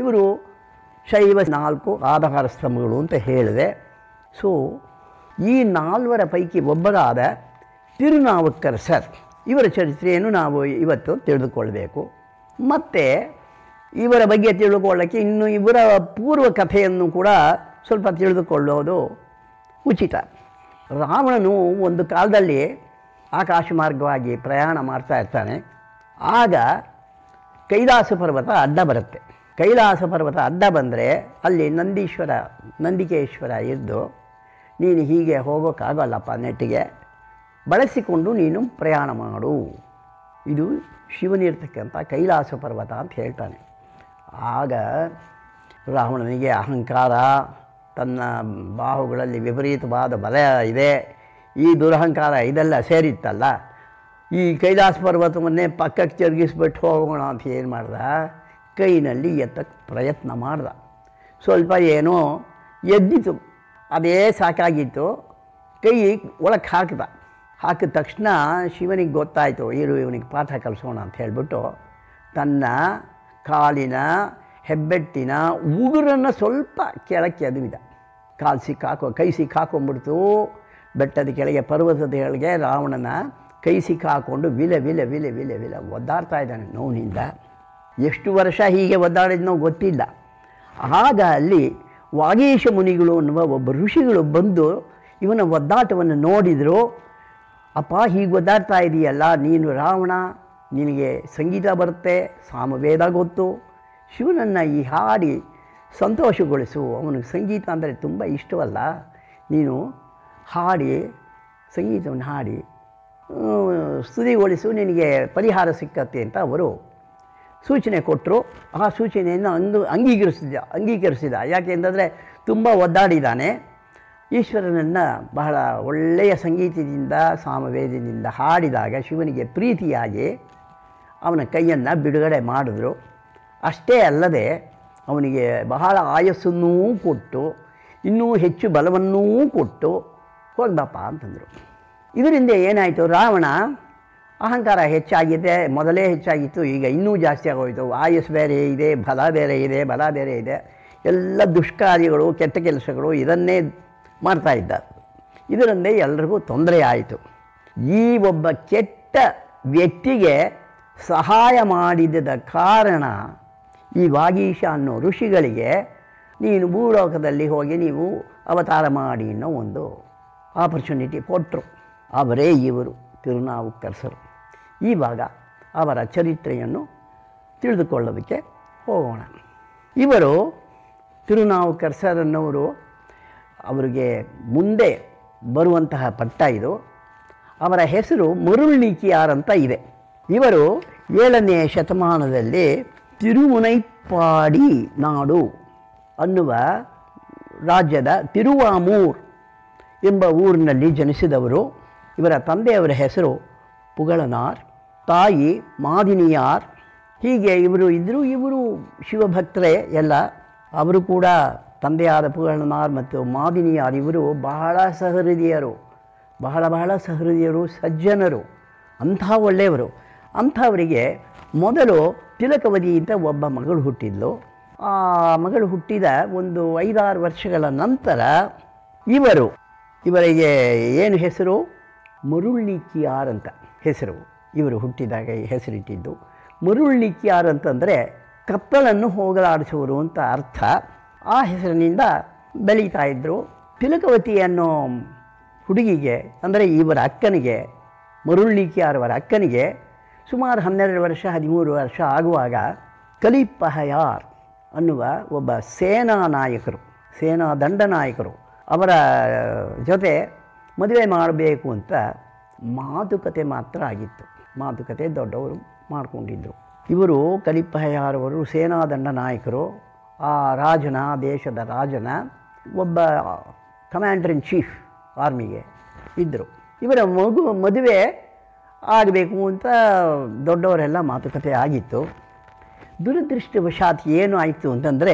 ಇವರು ಶೈವ ನಾಲ್ಕು ಆಧಾರ ಸ್ತಂಭಗಳು ಅಂತ ಹೇಳಿದೆ ಸೊ ಈ ನಾಲ್ವರ ಪೈಕಿ ಒಬ್ಬರಾದ ತಿರುನಾವುಕ್ಕರ್ ಸರ್ ಇವರ ಚರಿತ್ರೆಯನ್ನು ನಾವು ಇವತ್ತು ತಿಳಿದುಕೊಳ್ಬೇಕು ಮತ್ತು ಇವರ ಬಗ್ಗೆ ತಿಳ್ಕೊಳ್ಳೋಕ್ಕೆ ಇನ್ನು ಇವರ ಪೂರ್ವ ಕಥೆಯನ್ನು ಕೂಡ ಸ್ವಲ್ಪ ತಿಳಿದುಕೊಳ್ಳೋದು ಉಚಿತ ರಾವಣನು ಒಂದು ಕಾಲದಲ್ಲಿ ಆಕಾಶ ಮಾರ್ಗವಾಗಿ ಪ್ರಯಾಣ ಮಾಡ್ತಾ ಇರ್ತಾನೆ ಆಗ ಕೈಲಾಸ ಪರ್ವತ ಅಡ್ಡ ಬರುತ್ತೆ ಕೈಲಾಸ ಪರ್ವತ ಅಡ್ಡ ಬಂದರೆ ಅಲ್ಲಿ ನಂದೀಶ್ವರ ನಂದಿಕೇಶ್ವರ ಇದ್ದು ನೀನು ಹೀಗೆ ಹೋಗೋಕ್ಕಾಗಲ್ಲಪ್ಪ ನೆಟ್ಟಿಗೆ ಬಳಸಿಕೊಂಡು ನೀನು ಪ್ರಯಾಣ ಮಾಡು ಇದು ಶಿವನಿರ್ತಕ್ಕಂಥ ಕೈಲಾಸ ಪರ್ವತ ಅಂತ ಹೇಳ್ತಾನೆ ಆಗ ರಾವಣನಿಗೆ ಅಹಂಕಾರ ತನ್ನ ಬಾಹುಗಳಲ್ಲಿ ವಿಪರೀತವಾದ ಬಲ ಇದೆ ಈ ದುರಹಂಕಾರ ಇದೆಲ್ಲ ಸೇರಿತ್ತಲ್ಲ ಈ ಕೈಲಾಸ ಪರ್ವತವನ್ನೇ ಪಕ್ಕಕ್ಕೆ ತಿರುಗಿಸ್ಬಿಟ್ಟು ಹೋಗೋಣ ಅಂತ ಏನು ಮಾಡ್ದ ಕೈನಲ್ಲಿ ಎತ್ತಕ್ಕೆ ಪ್ರಯತ್ನ ಮಾಡ್ದ ಸ್ವಲ್ಪ ಏನೋ ಎದ್ದಿತು ಅದೇ ಸಾಕಾಗಿತ್ತು ಕೈ ಒಳಗೆ ಹಾಕಿದ ಹಾಕಿದ ತಕ್ಷಣ ಶಿವನಿಗೆ ಗೊತ್ತಾಯಿತು ಇರು ಇವನಿಗೆ ಪಾಠ ಕಲಿಸೋಣ ಅಂತ ಹೇಳಿಬಿಟ್ಟು ತನ್ನ ಕಾಲಿನ ಹೆಬ್ಬೆಟ್ಟಿನ ಉಗುರನ್ನು ಸ್ವಲ್ಪ ಕೆಳಕ್ಕೆ ಎದುವಿದ ಕಾಲು ಸಿಕ್ಕಾಕೋ ಕೈ ಸಿಕ್ಕಾಕೊಂಡ್ಬಿಡ್ತು ಬೆಟ್ಟದ ಕೆಳಗೆ ಪರ್ವತದ ಕೆಳಗೆ ರಾವಣನ ಕೈ ಸಿಕ್ಕಾಕೊಂಡು ವಿಲೆ ವಿಲೆ ವಿಲೆ ವಿಲೆ ವಿಲೆ ಒದ್ದಾಡ್ತಾ ಇದ್ದಾನೆ ನೋವಿನಿಂದ ಎಷ್ಟು ವರ್ಷ ಹೀಗೆ ಒದ್ದಾಡಿದ್ನೋ ಗೊತ್ತಿಲ್ಲ ಆಗ ಅಲ್ಲಿ ವಾಗೀಶ ಮುನಿಗಳು ಅನ್ನುವ ಒಬ್ಬ ಋಷಿಗಳು ಬಂದು ಇವನ ಒದ್ದಾಟವನ್ನು ನೋಡಿದರು ಅಪ್ಪ ಹೀಗೆ ಒದ್ದಾಡ್ತಾ ಇದೆಯಲ್ಲ ನೀನು ರಾವಣ ನಿನಗೆ ಸಂಗೀತ ಬರುತ್ತೆ ಸಾಮವೇದ ಗೊತ್ತು ಶಿವನನ್ನು ಈ ಹಾಡಿ ಸಂತೋಷಗೊಳಿಸು ಅವನಿಗೆ ಸಂಗೀತ ಅಂದರೆ ತುಂಬ ಇಷ್ಟವಲ್ಲ ನೀನು ಹಾಡಿ ಸಂಗೀತವನ್ನು ಹಾಡಿ ಆ, ಸ್ತುತಿಗೊಳಿಸು ನಿನಗೆ ಪರಿಹಾರ ಸಿಕ್ಕತ್ತೆ ಅಂತ ಅವರು ಸೂಚನೆ ಕೊಟ್ಟರು ಆ ಸೂಚನೆಯನ್ನು ಅಂದು ಅಂಗೀಕರಿಸಿದ ಅಂಗೀಕರಿಸಿದ ಯಾಕೆ ಅಂತಂದರೆ ತುಂಬ ಒದ್ದಾಡಿದ್ದಾನೆ ಈಶ್ವರನನ್ನು ಬಹಳ ಒಳ್ಳೆಯ ಸಂಗೀತದಿಂದ ಸಾಮವೇದದಿಂದ ಹಾಡಿದಾಗ ಶಿವನಿಗೆ ಪ್ರೀತಿಯಾಗಿ ಅವನ ಕೈಯನ್ನು ಬಿಡುಗಡೆ ಮಾಡಿದ್ರು ಅಷ್ಟೇ ಅಲ್ಲದೆ ಅವನಿಗೆ ಬಹಳ ಆಯಸ್ಸನ್ನೂ ಕೊಟ್ಟು ಇನ್ನೂ ಹೆಚ್ಚು ಬಲವನ್ನೂ ಕೊಟ್ಟು ಹೋಗ್ಬಪ್ಪ ಅಂತಂದರು ಇದರಿಂದ ಏನಾಯಿತು ರಾವಣ ಅಹಂಕಾರ ಹೆಚ್ಚಾಗಿದೆ ಮೊದಲೇ ಹೆಚ್ಚಾಗಿತ್ತು ಈಗ ಇನ್ನೂ ಜಾಸ್ತಿ ಆಗೋಯಿತು ಆಯಸ್ಸು ಬೇರೆ ಇದೆ ಬಲ ಬೇರೆ ಇದೆ ಬಲ ಬೇರೆ ಇದೆ ಎಲ್ಲ ದುಷ್ಕಾರ್ಯಗಳು ಕೆಟ್ಟ ಕೆಲಸಗಳು ಇದನ್ನೇ ಮಾಡ್ತಾ ಇದ್ದ ಇದರಿಂದ ಎಲ್ರಿಗೂ ತೊಂದರೆ ಆಯಿತು ಈ ಒಬ್ಬ ಕೆಟ್ಟ ವ್ಯಕ್ತಿಗೆ ಸಹಾಯ ಮಾಡಿದ ಕಾರಣ ಈ ವಾಗೀಶ ಅನ್ನೋ ಋಷಿಗಳಿಗೆ ನೀನು ಭೂಲೋಕದಲ್ಲಿ ಹೋಗಿ ನೀವು ಅವತಾರ ಮಾಡಿ ಅನ್ನೋ ಒಂದು ಆಪರ್ಚುನಿಟಿ ಕೊಟ್ಟರು ಅವರೇ ಇವರು ತಿರುನಾವುಕ್ಕರಸರು ಇವಾಗ ಅವರ ಚರಿತ್ರೆಯನ್ನು ತಿಳಿದುಕೊಳ್ಳೋದಕ್ಕೆ ಹೋಗೋಣ ಇವರು ತಿರುನಾವುಕ್ಕರಸರನ್ನವರು ಅವರಿಗೆ ಮುಂದೆ ಬರುವಂತಹ ಪಟ್ಟ ಇದು ಅವರ ಹೆಸರು ಮರುಳ್ನಿಕಿಯಾರ್ ಅಂತ ಇದೆ ಇವರು ಏಳನೇ ಶತಮಾನದಲ್ಲಿ ತಿರುಮುನೈಪಾಡಿ ನಾಡು ಅನ್ನುವ ರಾಜ್ಯದ ತಿರುವಾಮೂರ್ ಎಂಬ ಊರಿನಲ್ಲಿ ಜನಿಸಿದವರು ಇವರ ತಂದೆಯವರ ಹೆಸರು ಪುಗಳನಾರ್ ತಾಯಿ ಮಾದಿನಿಯಾರ್ ಹೀಗೆ ಇವರು ಇದ್ದರು ಇವರು ಶಿವಭಕ್ತರೇ ಎಲ್ಲ ಅವರು ಕೂಡ ತಂದೆಯಾದ ಪುಗಳನಾರ್ ಮತ್ತು ಮಾದಿನಿಯಾರ್ ಇವರು ಬಹಳ ಸಹೃದಯರು ಬಹಳ ಬಹಳ ಸಹೃದಯರು ಸಜ್ಜನರು ಅಂಥ ಒಳ್ಳೆಯವರು ಅಂಥವರಿಗೆ ಮೊದಲು ತಿಲಕವದಿ ಅಂತ ಒಬ್ಬ ಮಗಳು ಹುಟ್ಟಿದ್ಲು ಆ ಮಗಳು ಹುಟ್ಟಿದ ಒಂದು ಐದಾರು ವರ್ಷಗಳ ನಂತರ ಇವರು ಇವರಿಗೆ ಏನು ಹೆಸರು ಮರುಳ್ಳಿಕಿಯಾರ್ ಅಂತ ಹೆಸರು ಇವರು ಹುಟ್ಟಿದಾಗ ಈ ಹೆಸರಿಟ್ಟಿದ್ದು ಮರುಳ್ಳಿಕಿಯಾರ್ ಅಂತಂದರೆ ಕತ್ತಲನ್ನು ಹೋಗಲಾಡಿಸುವರು ಅಂತ ಅರ್ಥ ಆ ಹೆಸರಿನಿಂದ ಬೆಳೀತಾ ಇದ್ದರು ತಿಲಕವತಿ ಅನ್ನೋ ಹುಡುಗಿಗೆ ಅಂದರೆ ಇವರ ಅಕ್ಕನಿಗೆ ಮರುಳ್ಳಿಕಿಯಾರವರ ಅಕ್ಕನಿಗೆ ಸುಮಾರು ಹನ್ನೆರಡು ವರ್ಷ ಹದಿಮೂರು ವರ್ಷ ಆಗುವಾಗ ಕಲಿಪಹಯಾರ್ ಅನ್ನುವ ಒಬ್ಬ ಸೇನಾ ನಾಯಕರು ಸೇನಾ ದಂಡನಾಯಕರು ಅವರ ಜೊತೆ ಮದುವೆ ಮಾಡಬೇಕು ಅಂತ ಮಾತುಕತೆ ಮಾತ್ರ ಆಗಿತ್ತು ಮಾತುಕತೆ ದೊಡ್ಡವರು ಮಾಡಿಕೊಂಡಿದ್ದರು ಇವರು ಕಲಿಪಹಯಾರವರು ಸೇನಾ ದಂಡನಾಯಕರು ಆ ರಾಜನ ದೇಶದ ರಾಜನ ಒಬ್ಬ ಕಮ್ಯಾಂಡರ್ ಇನ್ ಚೀಫ್ ಆರ್ಮಿಗೆ ಇದ್ದರು ಇವರ ಮಗು ಮದುವೆ ಆಗಬೇಕು ಅಂತ ದೊಡ್ಡವರೆಲ್ಲ ಮಾತುಕತೆ ಆಗಿತ್ತು ದುರದೃಷ್ಟವಶಾತ್ ಏನು ಆಯಿತು ಅಂತಂದರೆ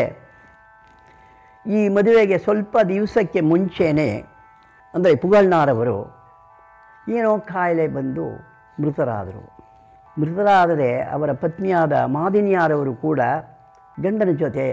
ಈ ಮದುವೆಗೆ ಸ್ವಲ್ಪ ದಿವಸಕ್ಕೆ ಮುಂಚೆನೇ ಅಂದರೆ ಪುಗಳ್ನಾರವರು ಏನೋ ಕಾಯಿಲೆ ಬಂದು ಮೃತರಾದರು ಮೃತರಾದರೆ ಅವರ ಪತ್ನಿಯಾದ ಮಾದಿನಿಯಾರವರು ಕೂಡ ಗಂಡನ ಜೊತೆ